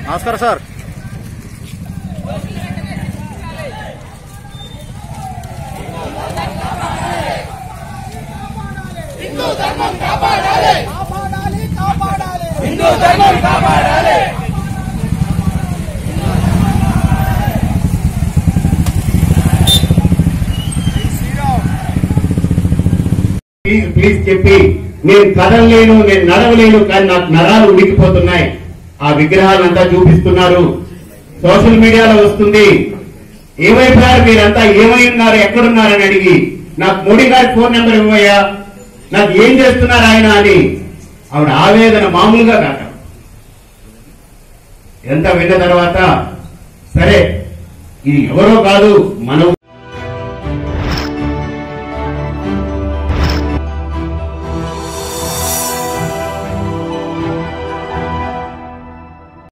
నమస్కారం సార్ కాపాడాలి కాపాడాలి హిందూ ధర్మం కాపాడాలి ప్లీజ్ ప్లీజ్ చెప్పి నేను కదలలేను నేను నడవలేను కానీ నాకు నరాలు ఉడికిపోతున్నాయి ఆ విగ్రహాలంతా చూపిస్తున్నారు సోషల్ మీడియాలో వస్తుంది ఏమైపోయారు మీరంతా ఏమై ఉన్నారు ఎక్కడున్నారని అడిగి నాకు మోడీ గారి ఫోన్ నెంబర్ ఇవ్వయ్యా నాకు ఏం చేస్తున్నారు ఆయన అని ఆవిడ ఆవేదన మామూలుగా కాక ఎంత విన్న తర్వాత సరే ఇది ఎవరో కాదు మనం